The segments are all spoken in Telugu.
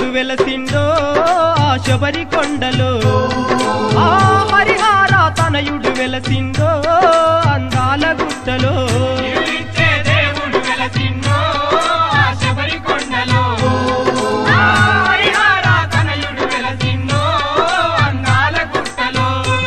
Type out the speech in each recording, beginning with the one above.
వెలసిండో ఆ శబరి కొండలో ఆ హరిహార తనయుడు వెలసిండో అందాల గుట్టలో ఇరులిచ్చే దేవుడు వెలసిండో ఆ శబరి కొండలో ఆ హరిహర తనయుడు వెలసిండో అందాల గుట్టలో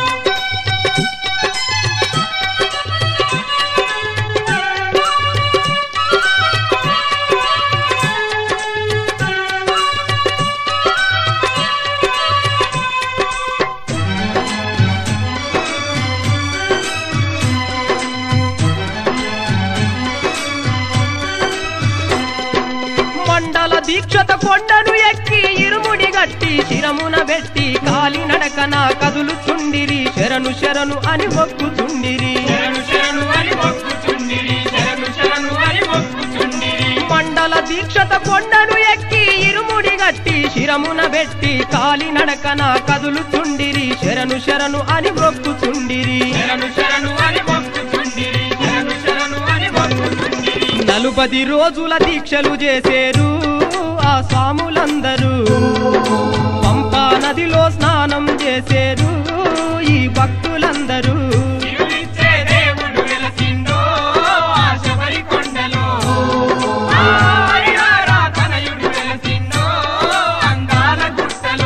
మండల దీక్షత కొండను ఎక్కి ఇరుముడి గట్టి శిరమున పెట్టి కాలి నడకన కదులుచుండిరి శరణు శరణు అని మొక్కుచుండిరి శరణు శరణు అని మొక్కుచుండిరి శరణు శరణు అని మొక్కుచుండిరి మండల దీక్షత కొండను ఎక్కి ఇరుముడి గట్టి శిరమున పెట్టి కాలి నడకన కదులుచుండిరి శరణు శరణు అని మొక్కుచుండిరి శరణు శరణు అని మొక్కుచుండిరి శరణు శరణు అని మొక్కుచుండిరి నలుపది రోజుల దీక్షలు చేసేరు ఆ స్వాములందరూ పంపా నదిలో స్నానం చేసేరు ఈ భక్తులందరూ ఇరులిచ్చే దేవుడు వెలసిండో ఆ శబరి కొండలో ఆ హరిహర తనయుడు వెలసిండో అందాల గుట్టలో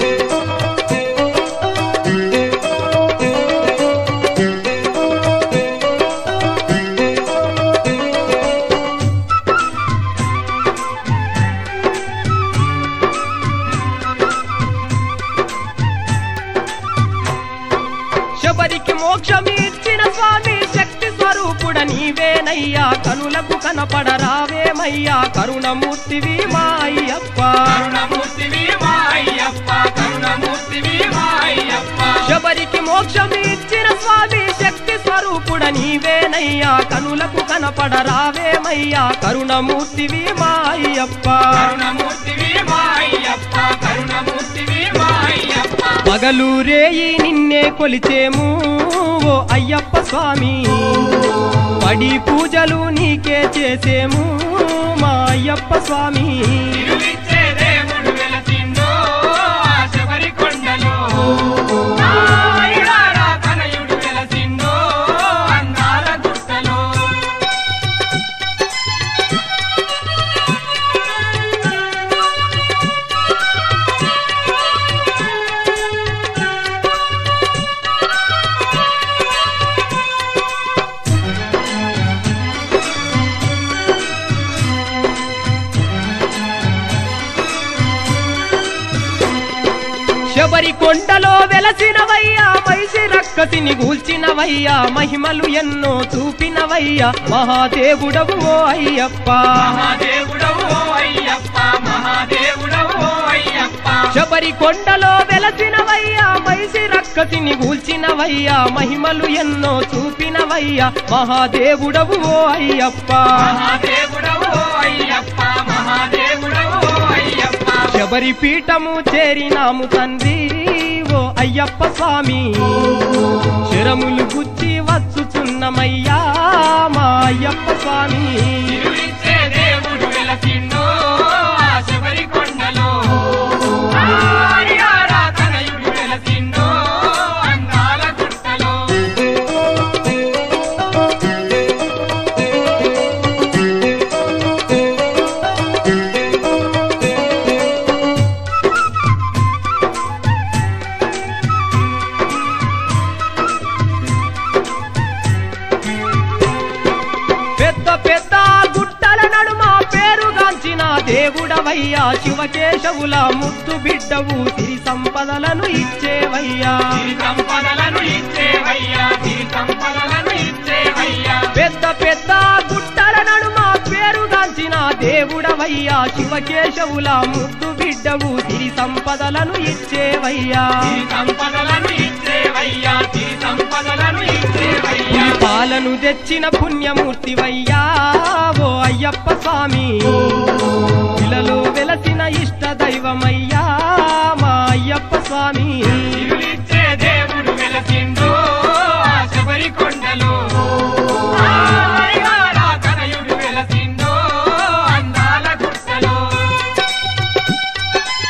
శబరికి మోక్షమిచ్చిన స్వామి శక్తి స్వరూపుడ నీవేనయ్యా కనులకు కనపడరావేమయ్యా కరుణమూర్తివి మా అయ్యప్ప కరుణమూర్తివి మా అయ్యప్ప కరుణమూర్తివి మా అయ్యప్ప శబరికి మోక్షమిచ్చిన స్వామి శక్తి స్వరూపుడ నీవేనయ్యా కనులకు కనపడరావేమయ్యా కరుణమూర్తివి మా అయ్యప్ప కరుణమూర్తివి మా అయ్యప్ప కరుణమూర్తివి మా అయ్యప్ప పగలు రేయి నిన్నే కొలిచేము ఓ అయ్యప్ప స్వామి పడి పూజలు నీకే చేసేము మా అయ్యప్ప స్వామి ఇరులిచ్చే దేవుడు వెలసిండో ఆ శబరి కొండలో ఆ హరిహర తనయుడు వెలసిండో అందాల గుట్టలో శబరి కొండలో వెలసినవయ్యా మైసి రక్కసిని గూల్చినవయ్యా మహిమలు ఎన్నో చూపినవయ్యా మహాదేవుడవు ఓ అయ్యప్ప మహాదేవుడవు ఓ అయ్యప్ప మహాదేవుడవు ఓ అయ్యప్ప శబరి కొండలో వెలసినవయ్యా మైసి రక్కసిని గూల్చినవయ్యా మహిమలు ఎన్నో చూపినవయ్యా మహాదేవుడవు ఓ అయ్యప్ప మహాదేవుడవు ఓ అయ్యప్ప మహాదేవుడవు ఓ అయ్యప్ప శబరి పీఠము చేరినాము తండ్రి ఓ అయ్యప్ప స్వామి శరములు గుచ్చి వచ్చుచున్నమయ్యా మా అయ్యప్ప స్వామి ఇరులిచ్చే దేవుడు వెలసిండో ఆ శబరి కొండలో ఆ హరిహర తనయుడు వెలసిండో అందాల గుట్టలో పెద్ద పెద్ద గుట్టల నడుమ పేరుగాంచిన దేవుడవయ్యా శివకేశవుల ముద్దు బిడ్డవు సిరి సంపదలను ఇచ్చేవయ్యా సిరి సంపదలను ఇచ్చేవయ్యా సిరి సంపదలను ఇచ్చేవయ్యా పెద్ద పెద్ద గుట్టల నడుమ పేరుగాంచిన దేవుడవయ్యా శివకేశవుల ముద్దు బిడ్డవు సిరి సంపదలను ఇచ్చేవయ్యా సిరి సంపదలను ఇచ్చేవయ్యా సిరి సంపదలను ఇచ్చేవయ్యా పాలను తెచ్చిన పుణ్యమూర్తివయ్యా ఓ అయ్యప్ప స్వామి ఇలలో వెలసిన ఇష్ట దైవమయ్యా మా అయ్యప్ప స్వామి ఇరులిచ్చే దేవుడు వెలసిండో ఆ శబరి కొండలో ఆ హరిహర తనయుడు వెలసిండో అందాల గుట్టలో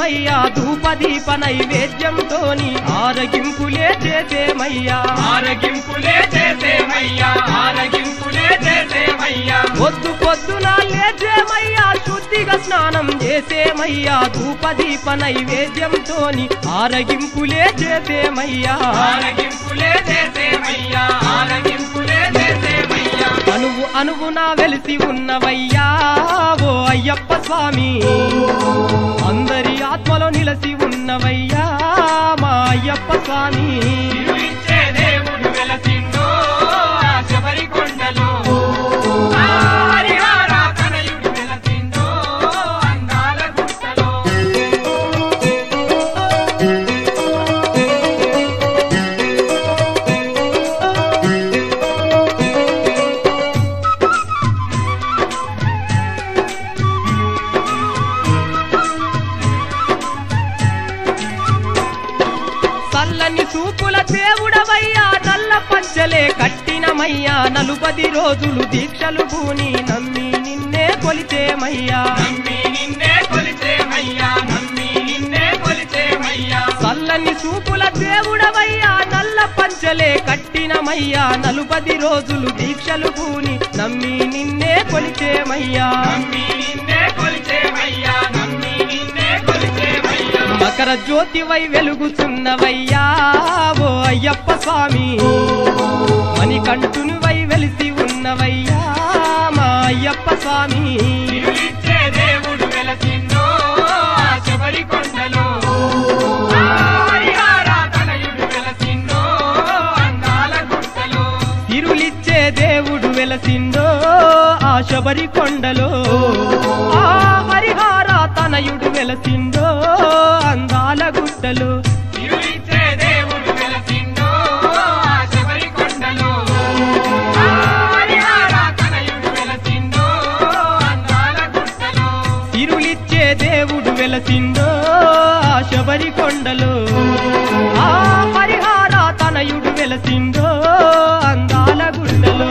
చేసేమయ్యా ధూపదీప నైవేద్యంతోని ఆరగింపులే చేసేమయ్యా ఆరగింపులే చేసేమయ్యా ఆరగింపులే చేసేమయ్యా పొద్దు పొద్దున లేచేమయ్యా శుద్ధిగా స్నానం చేసేమయ్యా ధూపదీప నైవేద్యంతోని ఆరగింపులే చేసేమయ్యా ఆరగింపులే చేసేమయ్యా ఆరగింపులే చేసేమయ్యా అనువు అనువున వెలిసి ఉన్నవయ్యా ఓ అయ్యప్ప స్వామి అందరి ఆత్మలో నిలసి ఉన్నవయ్యా మా అయ్యప్ప స్వామి తిరువిచ్చే దేవుడు వెలసిందో ఆ శబరి కొండలో ఆ హరిహర తనయుడు వెలసిందో అందాల గుట్టలో చల్లని చూపుల దేవుడవయ్యా నల్ల పంచలే కట్టినమయ్యా నలుపది రోజులు దీక్షలు భూని నమ్మి నిన్నే కొలిచేమయ్యా నమ్మి నిన్నే కొలిచేమయ్యా నమ్మి నిన్నే కొలిచేమయ్యా చల్లని చూపుల దేవుడవయ్యా నల్ల పంచలే కట్టినమయ్యా నలుపది రోజులు దీక్షలు భూని నమ్మి నిన్నే కొలిచేమయ్యా నమ్మి నిన్నే కొలిచేమయ్యా నమ్మి నిన్నే కొలిచేమయ్యా మకర జ్యోతివై వెలుగుచున్నవయ్యా ఓ అయ్యప్ప స్వామి మణికంఠునివై వెలిసి ఉన్నవయ్యా మా అయ్యప్ప స్వామి తిరువిచ్చే దేవుడు వెలసిందో ఆ శబరి కొండలో ఆ హరిహర తనయుడు వెలసిందో అందాల గుట్టలో తిరులిచ్చే దేవుడు వెలసిందో ఆ శబరి కొండలో ఆ హరిహార తనయుడు వెలసిందో అందాల గుట్టలో తిరువిచ్చే దేవుడు వెలసిందో ఆ శబరి కొండలో ఆ హరిహర తనయుడు వెలసిందో అందాల గుట్టలో తిరులిచ్చే దేవుడు వెలసిందో ఆ శబరి కొండలో ఆ హరిహార తనయుడు వెలసిందో అందాల గుట్టలో